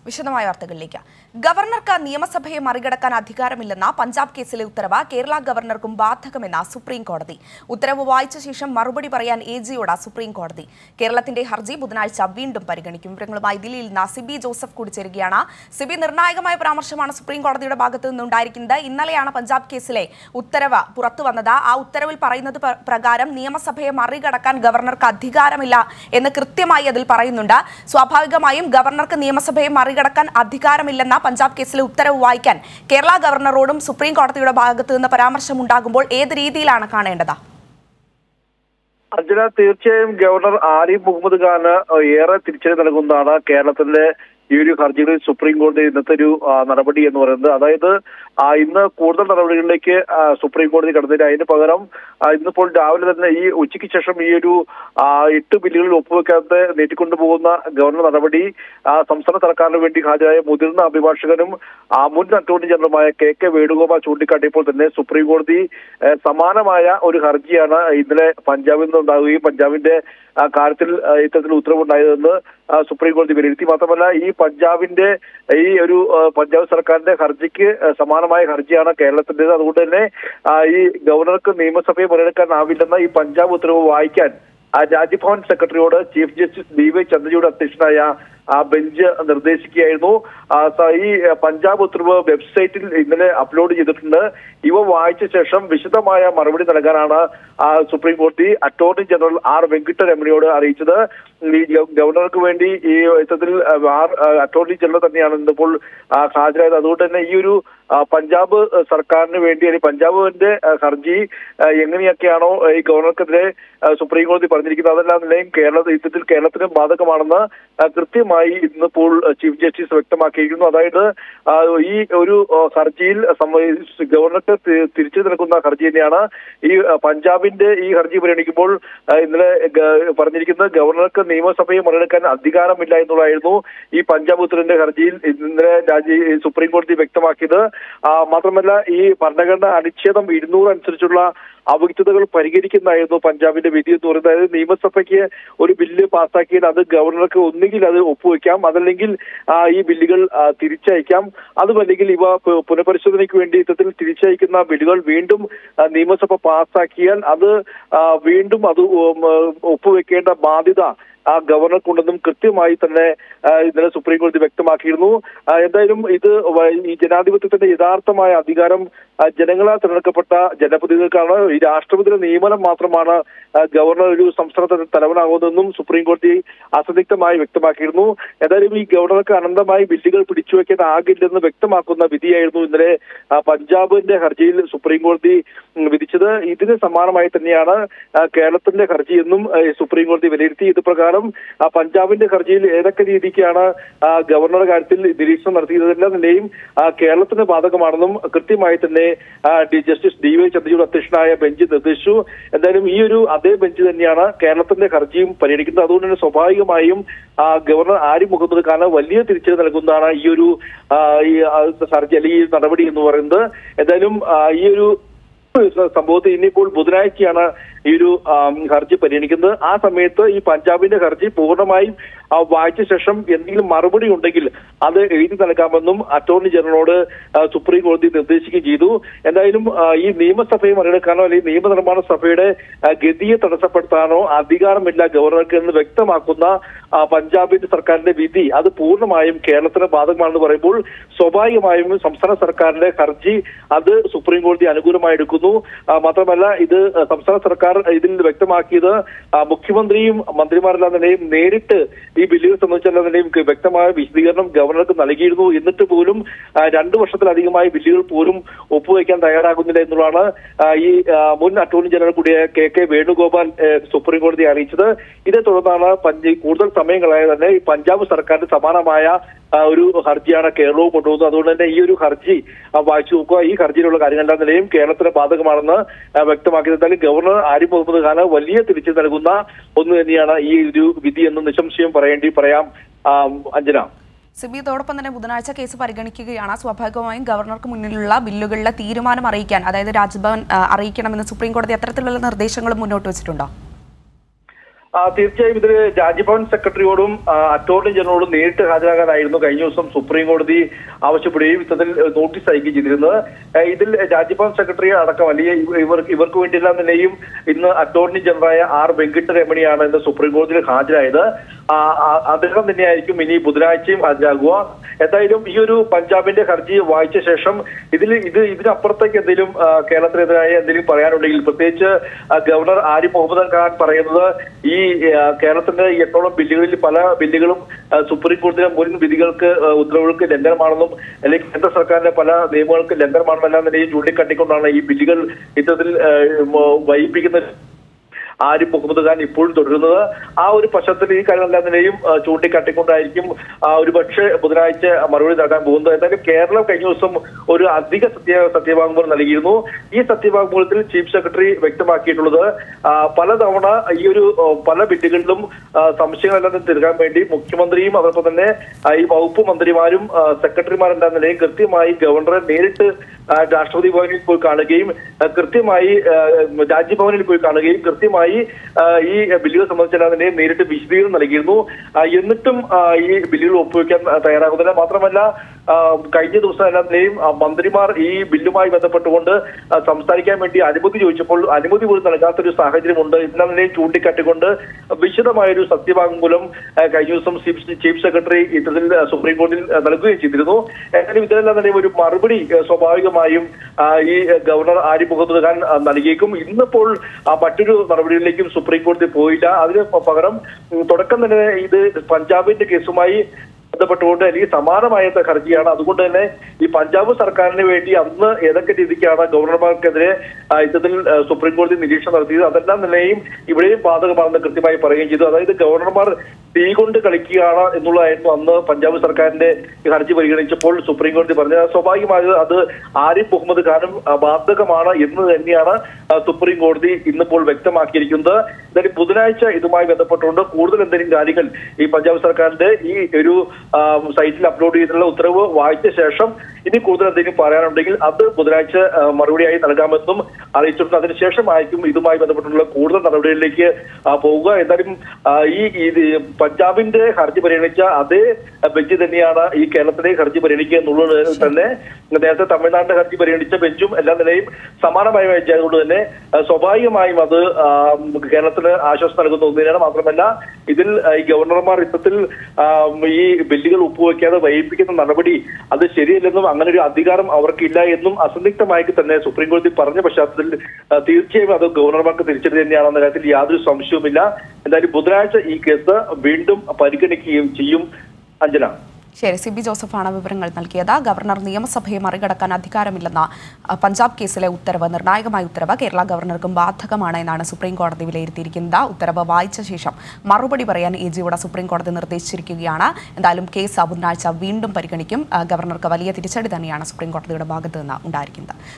വിശദമായ വാർത്തകളിലേക്ക് ഗവർണർക്ക് നിയമസഭയെ മറികടക്കാൻ അധികാരമില്ലെന്ന പഞ്ചാബ് കേസിലെ ഉത്തരവ് കേരള ഗവർണർക്കും ബാധകമെന്ന സുപ്രീം കോടതി ഉത്തരവ് വായിച്ച ശേഷം മറുപടി പറയാൻ എ ജിയോട് സുപ്രീം കോടതി കേരളത്തിന്റെ ഹർജി ബുധനാഴ്ച വീണ്ടും പരിഗണിക്കും വിവരങ്ങളുമായി ദില്ലിയിൽ നിന്ന് സിബി ജോസഫ് കൂടി ചേരുകയാണ് സിബി നിർണായകമായ പരാമർശമാണ് സുപ്രീം കോടതിയുടെ ഭാഗത്തു നിന്നുണ്ടായിരിക്കുന്നത് ഇന്നലെയാണ് പഞ്ചാബ് കേസിലെ ഉത്തരവ് പുറത്തു വന്നത് ആ ഉത്തരവിൽ പറയുന്നത് പ്ര- പ്രകാരം നിയമസഭയെ മറികടക്കാൻ ഗവർണർക്ക് അധികാരമില്ല എന്ന് കൃത്യമായി അതിൽ പറയുന്നുണ്ട് സ്വാഭാവികമായും ഗവർണർക്ക് നിയമസഭയെ മറികടക്കാൻ അധികാരമില്ലെന്ന പഞ്ചാബ് കേസിലെ ഉത്തരവ് വായിക്കാൻ കേരള ഗവർണറോടും സുപ്രീം കോടതിയുടെ ഭാഗത്തു നിന്ന് പരാമർശം ഉണ്ടാകുമ്പോൾ ഏത് രീതിയിലാണ് കാണേണ്ടത് അർജുന തീർച്ചയായും ഗവർണർ ആരിഫ് മുഹമ്മദ് ഖാന് ഏറെ തിരിച്ചടി നൽകുന്നതാണ് കേരളത്തിലെ ഈ ഒരു ഹർജികളിൽ സുപ്രീം കോടതി ഇന്നത്തെ ഒരു ആ, നടപടി എന്ന് പറയുന്നത് അതായത് ആ, ഇന്ന് കൂടുതൽ നടപടികളിലേക്ക് ആ, സുപ്രീം കോടതി കടന്നില്ല അതിന് പകരം ആ, ഇന്നിപ്പോൾ രാവിലെ തന്നെ ഈ ഉച്ചയ്ക്ക് ശേഷം ഈ ഒരു ആ, എട്ട് ബില്ലുകളിൽ ഒപ്പുവെക്കാതെ നീട്ടിക്കൊണ്ടുപോകുന്ന ഗവർണർ നടപടി ആ, സംസ്ഥാന സർക്കാരിന് വേണ്ടി ഹാജരായ മുതിർന്ന അഭിഭാഷകനും ആ, മുൻ അറ്റോർണി ജനറലുമായ കെ കെ വേണുഗോപാൽ ചൂണ്ടിക്കാട്ടിയപ്പോൾ തന്നെ സുപ്രീം കോടതി ഏഹ്, സമാനമായ ഒരു ഹർജിയാണ് ഇന്നലെ പഞ്ചാബിൽ നിന്നുണ്ടാവുകയും പഞ്ചാബിന്റെ ആ, കാര്യത്തിൽ ആ, ഇത്തരത്തിൽ ഉത്തരവുണ്ടായതെന്ന് ആ, സുപ്രീം കോടതി വിലയിരുത്തി മാത്രമല്ല ഈ പഞ്ചാബിന്റെ ഈ ഒരു ആ, പഞ്ചാബ് സർക്കാരിന്റെ ഹർജിക്ക് ആ, സമാനമായ ഹർജിയാണ് കേരളത്തിന്റേത് അതുകൊണ്ട് തന്നെ ആ, ഈ ഗവർണർക്ക് നിയമസഭയെ മറികടക്കാനാവില്ലെന്ന ഈ പഞ്ചാബ് ഉത്തരവ് വായിക്കാൻ ആ, രാജ്ഭവൻ സെക്രട്ടറിയോട് chief justice D Y Chandrachud അധ്യക്ഷനായ ആ ബെഞ്ച് നിർദ്ദേശിക്കുകയായിരുന്നു ആ, സ- ഈ ആ, പഞ്ചാബ് ഉത്തരവ് വെബ്സൈറ്റിൽ ഇന്നലെ അപ്ലോഡ് ചെയ്തിട്ടുണ്ട് ഇവ വായിച്ച ശേഷം വിശദമായ മറുപടി നൽകാനാണ് ആ, സുപ്രീം കോടതി അറ്റോർണി ജനറൽ ആർ വെങ്കിട്ടരമണിയോട് അറിയിച്ചത് ഈ ഗ- ഗവർണർക്ക് വേണ്ടി ഈ ഇത്തരത്തിൽ ആ, ആർ ആ, അറ്റോർണി ജനറൽ തന്നെയാണ് ഇന്നിപ്പോൾ ആ, ഹാജരായത് അതുകൊണ്ട് തന്നെ ഈ ഒരു ആ, പഞ്ചാബ് സർക്കാരിന് വേണ്ടി അല്ലെങ്കിൽ പഞ്ചാബിന്റെ ആ, ഹർജി ആ, എങ്ങനെയൊക്കെയാണോ ഈ ഗവർണർക്കെതിരെ ആ, സുപ്രീം കോടതി പറഞ്ഞിരിക്കുന്നത് അതെല്ലാം നിലയും കേരള ഇത്തരത്തിൽ കേരളത്തിന് ബാധകമാണെന്ന് ആ, കൃത്യമായി ഇന്നിപ്പോൾ ചീഫ് ജസ്റ്റിസ് വ്യക്തമാക്കിയിരിക്കുന്നു അതായത് ആ, ഈ ഒരു ആ, ഹർജിയിൽ സംബ- ഗവർണർക്ക് തി- തിരിച്ചു നിൽക്കുന്ന ഹർജി തന്നെയാണ് ഈ ആ, പഞ്ചാബിന്റെ ഈ ഹർജി പരിഗണിക്കുമ്പോൾ ആ, ഇന്നലെ ഗ- പറഞ്ഞിരിക്കുന്നത് ഗവർണർക്ക് നിയമസഭയെ മറികടക്കാൻ അധികാരമില്ല എന്നുള്ളതായിരുന്നു ഈ പഞ്ചാബ് ഉത്തരവിന്റെ ഹർജിയിൽ ഇന്നലെ രാജ്യ സുപ്രീം കോടതി വ്യക്തമാക്കിയത് ആ, മാത്രമല്ല ഈ ഭരണഘടന അനുച്ഛേദം ഇരുന്നൂറ് അനുസരിച്ചുള്ള അവ്യക്തതകൾ പരിഹരിക്കുന്നതായിരുന്നു പഞ്ചാബിന്റെ വിധി എന്ന് പറയുന്നത് അതായത് നിയമസഭയ്ക്ക് ഒരു ബില്ല് പാസ്സാക്കിയാൽ അത് ഗവർണർക്ക് ഒന്നുകിൽ അത് ഒപ്പുവെക്കാം അതല്ലെങ്കിൽ ആ, ഈ ബില്ലുകൾ ആ, തിരിച്ചയക്കാം അതുമല്ലെങ്കിൽ ഇവ പു- പുനഃപരിശോധനയ്ക്ക് വേണ്ടി ഇത്തരത്തിൽ തിരിച്ചയക്കുന്ന ബില്ലുകൾ വീണ്ടും ആ, നിയമസഭ പാസ്സാക്കിയാൽ അത് ആ, വീണ്ടും അത് ഉം, ഒപ്പുവെക്കേണ്ട ബാധ്യത ആ ഗവർണർക്കുണ്ടെന്നും കൃത്യമായി തന്നെ ആ, ഇന്നലെ സുപ്രീം കോടതി വ്യക്തമാക്കിയിരുന്നു ആ, എന്തായാലും ഇത് വ- ഈ ജനാധിപത്യത്തിന്റെ യഥാർത്ഥമായ അധികാരം ആ, ജനങ്ങളാൽ തിരഞ്ഞെടുക്കപ്പെട്ട ജനപ്രതിനിധികൾക്കാണ് ഈ രാഷ്ട്രപതിയുടെ നിയമനം മാത്രമാണ് ആ, ഗവർണർ ഒരു സംസ്ഥാനത്തിന്റെ തലവനാകുന്നതെന്നും സുപ്രീം കോടതി അസന്നിഗ്ധമായി വ്യക്തമാക്കിയിരുന്നു എന്തായാലും ഈ ഗവർണർക്ക് അനന്തമായി ബില്ലുകൾ പിടിച്ചുവെക്കാനാകില്ലെന്ന് വ്യക്തമാക്കുന്ന വിധിയായിരുന്നു ഇന്നലെ ആ, പഞ്ചാബിന്റെ ഹർജിയിൽ സുപ്രീം കോടതി ഉം, വിധിച്ചത് ഇതിന് സമാനമായി തന്നെയാണ് ആ, കേരളത്തിന്റെ ഹർജിയെന്നും ആ, സുപ്രീം കോടതി വിലയിരുത്തി ഇത് പ്രകാരം ആ, പഞ്ചാബിന്റെ ഹർജിയിൽ ഏതൊക്കെ രീതിക്കാണ് ആ, ഗവർണറുടെ കാര്യത്തിൽ നിരീക്ഷണം നടത്തിയതെല്ലാം നിലയും ആ, കേരളത്തിന് ബാധകമാണെന്നും കൃത്യമായി തന്നെ ആ, D- justice D Y Chandrachud അധ്യക്ഷനായ ബെഞ്ച് നിർദ്ദേശിച്ചു എന്തായാലും ഈ ഒരു അതേ ബെഞ്ച് തന്നെയാണ് കേരളത്തിന്റെ ഹർജിയും പരിഗണിക്കുന്നത് അതുകൊണ്ട് തന്നെ സ്വാഭാവികമായും ആ, ഗവർണർ ആരിഫ് മുഹമ്മദ് ഖാന് വലിയ തിരിച്ചടി നൽകുന്നതാണ് ഈ ഒരു ആ, ഈ ആ, ഹർജി അല്ലെങ്കിൽ ഈ നടപടി എന്ന് പറയുന്നത് എന്തായാലും ആ, ഈ ഒരു സംഭവത്തിൽ ഇനിയിപ്പോൾ ബുധനാഴ്ചയാണ് ഈ ഒരു ആം, ഹർജി പരിഗണിക്കുന്നത് ആ സമയത്ത് ഈ പഞ്ചാബിന്റെ ഹർജി പൂർണ്ണമായും ആ, വായിച്ച ശേഷം എന്തെങ്കിലും മറുപടി ഉണ്ടെങ്കിൽ അത് എഴുതി നൽകാമെന്നും അറ്റോർണി ജനറലോട് ആ, സുപ്രീം കോടതി നിർദ്ദേശിക്കുകയും ചെയ്തു എന്തായാലും ആ, ഈ നിയമസഭയെ മറികടക്കാനോ അല്ലെങ്കിൽ നിയമനിർമ്മാണ സഭയുടെ ആ, ഗതിയെ തടസ്സപ്പെടുത്താനോ അധികാരമില്ല ഗവർണർക്ക് എന്ന് വ്യക്തമാക്കുന്ന ആ, പഞ്ചാബിന്റെ സർക്കാരിന്റെ വിധി അത് പൂർണ്ണമായും കേരളത്തിന് ബാധകമാണെന്ന് പറയുമ്പോൾ സ്വാഭാവികമായും സംസ്ഥാന സർക്കാരിന്റെ ഹർജി അത് സുപ്രീം കോടതി അനുകൂലമായി എടുക്കുന്നു ആ, മാത്രമല്ല ഇത് സംസ്ഥാന സർക്കാർ ഇതിൽ വ്യക്തമാക്കിയത് ആ, മുഖ്യമന്ത്രിയും മന്ത്രിമാരെല്ലാം തന്നെയും നേരിട്ട് ഈ ബില്ലുകൾ സംബന്ധിച്ചെല്ലാം തന്നെയും വ്യക്തമായ വിശദീകരണം ഗവർണർക്ക് നൽകിയിരുന്നു എന്നിട്ട് പോലും ആ, രണ്ടു വർഷത്തിലധികമായി ബില്ലുകൾ പോലും ഒപ്പുവയ്ക്കാൻ തയ്യാറാകുന്നില്ല എന്നുള്ളതാണ് ആ, ഈ ആ, മുൻ അറ്റോർണി ജനറൽ കൂടിയ കെ കെ വേണുഗോപാൽ ഏ, സുപ്രീം കോടതിയെ അറിയിച്ചത് ഇതേ തുടർന്നാണ് പഞ്ച് കൂടുതൽ സമയങ്ങളായി തന്നെ ഈ പഞ്ചാബ് സർക്കാരിന് സമാനമായ ആ, ഒരു ഹർജിയാണ് കേരളവും കൊണ്ടുപോകുന്നത് അതുകൊണ്ട് തന്നെ ഈ ഒരു ഹർജി ആ, വായിച്ചു നോക്കുക ഈ ഹർജിയിലുള്ള കാര്യങ്ങളുടെ നിലയും കേരളത്തിന് ബാധകമാണെന്ന് ആ, വ്യക്തമാക്കിയത് എന്തായാലും ഗവർണർ ആരിഫ് മുഹമ്മദ് ഖാന് വലിയ തിരിച്ചു നൽകുന്ന ഒന്ന് തന്നെയാണ് ഈ ഒരു വിധി എന്ന് നിസ്സംശയം പറയേണ്ടി പറയാം ആ, അഞ്ജന സിബി ഇതോടൊപ്പം തന്നെ ബുധനാഴ്ച കേസ് പരിഗണിക്കുകയാണ് സ്വാഭാവികമായും ഗവർണർക്ക് മുന്നിലുള്ള ബില്ലുകളിലെ തീരുമാനം അറിയിക്കാൻ അതായത് രാജ്ഭവൻ ആ, അറിയിക്കണമെന്ന് സുപ്രീം കോടതി അത്തരത്തിലുള്ള നിർദ്ദേശങ്ങളും മുന്നോട്ട് വെച്ചിട്ടുണ്ടോ ആ, തീർച്ചയായും ഇതിൽ രാജ്ഭവൻ സെക്രട്ടറിയോടും ആ, അറ്റോർണി ജനറലോടും നേരിട്ട് ഹാജരാകാനായിരുന്നു കഴിഞ്ഞ ദിവസം സുപ്രീം കോടതി ആവശ്യപ്പെടുകയും ഇത്തരത്തിൽ നോട്ടീസ് അയക്കുകയും ചെയ്തിരുന്നത് ആ, ഇതിൽ രാജ്ഭവൻ സെക്രട്ടറി അടക്കം അല്ലെങ്കിൽ ഇവ- ഇവർ ഇവർക്ക് വേണ്ടിയെല്ലാം തന്നെയും ഇന്ന് അറ്റോർണി ജനറലായ ആർ വെങ്കിട്ടരമണിയാണ് ഇന്ന് സുപ്രീം കോടതിയിൽ ഹാജരായത് ആ, ആ, അദ്ദേഹം തന്നെയായിരിക്കും ഇനി ബുധനാഴ്ചയും ഹാജരാകുക എന്തായാലും ഈ ഒരു പഞ്ചാബിന്റെ ഹർജി വായിച്ച ശേഷം ഇതിൽ ഇത് ഇതിനപ്പുറത്തേക്ക് എന്തെങ്കിലും ആ, കേരളത്തിനെതിരായ എന്തെങ്കിലും പറയാനുണ്ടെങ്കിൽ പ്രത്യേകിച്ച് ആ, ഗവർണർ ആരിഫ് മുഹമ്മദ് ഖാൻ പറയുന്നത് ഈ ആ, കേരളത്തിന്റെ ഈ എട്ടോളം ബില്ലുകളിൽ പല ബില്ലുകളും ആ, സുപ്രീം കോടതിയിലെ മുൻ വിധികൾക്ക് ആ, ഉത്തരവുകൾക്ക് ലംഘനമാണെന്നും അല്ലെങ്കിൽ കേന്ദ്ര സർക്കാരിന്റെ പല നിയമങ്ങൾക്ക് ലംഘനമാണെന്നെല്ലാം നിലയിൽ ചൂണ്ടിക്കാട്ടിക്കൊണ്ടാണ് ഈ ബില്ലുകൾ ഇത്തരത്തിൽ ആ, മ- വൈകിപ്പിക്കുന്ന ആരിഫ് മുഹമ്മദ് ഖാൻ ഇപ്പോഴും തുടരുന്നത് ആ ഒരു പശ്ചാത്തലത്തിൽ ഈ കാര്യങ്ങളെല്ലാം നിലയും ആ, ചൂണ്ടിക്കാട്ടിക്കൊണ്ടായിരിക്കും ആ, ഒരു പക്ഷേ ബുധനാഴ്ച മറുപടി നൽകാൻ പോകുന്നത് എന്തായാലും കേരളം കഴിഞ്ഞ ദിവസം ഒരു അധിക സത്യ സത്യവാങ്മൂലം നൽകിയിരുന്നു ഈ സത്യവാങ്മൂലത്തിൽ ചീഫ് സെക്രട്ടറി വ്യക്തമാക്കിയിട്ടുള്ളത് ആ, പലതവണ ഈ ഒരു ആ, പല ബില്ലുകളിലും ആ, സംശയങ്ങളെല്ലാം തീർക്കാൻ വേണ്ടി മുഖ്യമന്ത്രിയും അതോടൊപ്പം തന്നെ ആ, ഈ വകുപ്പ് മന്ത്രിമാരും ആ, സെക്രട്ടറിമാരെല്ലാം നിലയും കൃത്യമായി ഗവർണറെ നേരിട്ട് ആ, രാഷ്ട്രപതി ഭവനിൽ പോയി കാണുകയും ആ, കൃത്യമായി ആ, രാജ്ഭവനിൽ പോയി കാണുകയും കൃത്യമായി ആ, ഈ ബില്ലുകൾ സംബന്ധിച്ചെല്ലാം തന്നെ നേരിട്ട് വിശദീകരണം നൽകിയിരുന്നു ആ, എന്നിട്ടും ആ, ഈ ബില്ലുകൾ ഒപ്പുവെക്കാൻ തയ്യാറാകുന്നില്ല മാത്രമല്ല ആ, കഴിഞ്ഞ ദിവസം എല്ലാം തന്നെയും ആ, മന്ത്രിമാർ ഈ ബില്ലുമായി ബന്ധപ്പെട്ടുകൊണ്ട് ആ, സംസാരിക്കാൻ വേണ്ടി അനുമതി ചോദിച്ചപ്പോൾ അനുമതി പോലും നൽകാത്തൊരു സാഹചര്യമുണ്ട് ഇതെല്ലാം തന്നെയും ചൂണ്ടിക്കാട്ടിക്കൊണ്ട് വിശദമായൊരു സത്യവാങ്മൂലം ആ, കഴിഞ്ഞ ദിവസം ചീഫ് ചീഫ് സെക്രട്ടറി ഇത്തരത്തിൽ ആ, സുപ്രീം കോടതിയിൽ ആ, നൽകുകയും ചെയ്തിരുന്നു എന്തായാലും ഇതിനെല്ലാം തന്നെ ഒരു മറുപടി ആ, സ്വാഭാവികമായും ആ, ഈ ഗവർണർ ആരിഫ് മുഹമ്മദ് ഖാൻ ആ, നൽകിയേക്കും ഇന്നിപ്പോൾ ആ, മറ്റൊരു നടപടികളിലേക്കും സുപ്രീം കോടതി പോയില്ല അതിന് പകരം ഉം, തുടക്കം തന്നെ ഇത് പഞ്ചാബിന്റെ കേസുമായി ബന്ധപ്പെട്ടുകൊണ്ട് അല്ലെങ്കിൽ സമാനമായ ഹർജിയാണ് അതുകൊണ്ട് തന്നെ ഈ പഞ്ചാബ് സർക്കാരിന് വേണ്ടി അന്ന് ഏതൊക്കെ രീതിക്കാണ് ഗവർണർമാർക്കെതിരെ ആ, ഇത്തരത്തിൽ ആ, സുപ്രീം കോടതി നിരീക്ഷണം നടത്തിയത് അതെല്ലാം നിലയും ഇവിടെയും ബാധകമാണെന്ന് കൃത്യമായി പറയുകയും ചെയ്തു അതായത് ഗവർണർമാർ തീ കൊണ്ട് കളിക്കുകയാണ് എന്നുള്ളതായിരുന്നു അന്ന് പഞ്ചാബ് സർക്കാരിന്റെ ഈ ഹർജി പരിഗണിച്ചപ്പോൾ സുപ്രീം കോടതി പറഞ്ഞത് സ്വാഭാവികമായത് അത് ആരിഫ് മുഹമ്മദ് ഖാനും ആ, ബാധകമാണ് എന്ന് തന്നെയാണ് ആ, സുപ്രീം കോടതി ഇന്നിപ്പോൾ വ്യക്തമാക്കിയിരിക്കുന്നത് എന്തായാലും ബുധനാഴ്ച ഇതുമായി ബന്ധപ്പെട്ടുകൊണ്ട് കൂടുതൽ എന്തെങ്കിലും കാര്യങ്ങൾ ഈ പഞ്ചാബ് സർക്കാരിന്റെ ഈ ഒരു ആ, സൈറ്റിൽ അപ്ലോഡ് ചെയ്തിട്ടുള്ള ഉത്തരവ് വായിച്ച ശേഷം ഇനി കൂടുതൽ എന്തെങ്കിലും പറയാനുണ്ടെങ്കിൽ അത് ബുധനാഴ്ച ആ, മറുപടിയായി നൽകാമെന്നും അറിയിച്ചിട്ടുണ്ട് അതിനുശേഷമായിരിക്കും ഇതുമായി ബന്ധപ്പെട്ടുള്ള കൂടുതൽ നടപടികളിലേക്ക് ആ, പോവുക എന്തായാലും ആ, ഈ ഇത് പഞ്ചാബിന്റെ ഹർജി പരിഗണിച്ച അതേ ബെഞ്ച് തന്നെയാണ് ഈ കേരളത്തിലെ ഹർജി പരിഗണിക്കുക എന്നുള്ളത് തന്നെ നേരത്തെ തമിഴ്നാടിന്റെ ഹർജി പരിഗണിച്ച ബെഞ്ചും എല്ലാ നിലയും സമാനമായ ബെഞ്ച് ആയതുകൊണ്ട് തന്നെ ആ, സ്വാഭാവികമായും അത് ആ, കേരളത്തിന് ആശ്വാസം നൽകുന്ന ഒന്ന് തന്നെയാണ് മാത്രമല്ല ഇതിൽ ആ, ഈ ഗവർണർമാർ ഇത്തരത്തിൽ ആ, ഈ ബില്ലുകൾ ഒപ്പുവെക്കാതെ വൈകിപ്പിക്കുന്ന നടപടി അത് ശരിയല്ലെന്നും അങ്ങനെ ഒരു അധികാരം അവർക്കില്ല എന്നും അസന്ദിഗ്ധമായി തന്നെ സുപ്രീം കോടതി പറഞ്ഞ പശ്ചാത്തലത്തിൽ ആ, തീർച്ചയായും അത് ഗവർണർമാർക്ക് തിരിച്ചടി തന്നെയാണെന്ന കാര്യത്തിൽ യാതൊരു സംശയവുമില്ല എന്തായാലും ബുധനാഴ്ച ഈ കേസ് വീണ്ടും പരിഗണിക്കുകയും ചെയ്യും അഞ്ജന ശരി സി ബി ജോസഫാണ് വിവരങ്ങൾ നൽകിയത് ഗവർണർ നിയമസഭയെ മറികടക്കാൻ അധികാരമില്ലെന്ന അഹ്, പഞ്ചാബ് കേസിലെ ഉത്തരവ് നിർണായകമായ ഉത്തരവ് കേരള ഗവർണർക്കും ബാധകമാണ് എന്നാണ് സുപ്രീം കോടതി വിലയിരുത്തിയിരിക്കുന്നത് ഉത്തരവ് വായിച്ച ശേഷം മറുപടി പറയാൻ എ ജിയോട് സുപ്രീം കോടതി നിർദ്ദേശിച്ചിരിക്കുകയാണ് എന്തായാലും കേസ് ബുധനാഴ്ച വീണ്ടും പരിഗണിക്കും അഹ്, ഗവർണർക്ക് വലിയ തിരിച്ചടി തന്നെയാണ് സുപ്രീം കോടതിയുടെ ഭാഗത്ത് നിന്ന് ഉണ്ടായിരിക്കുന്നത്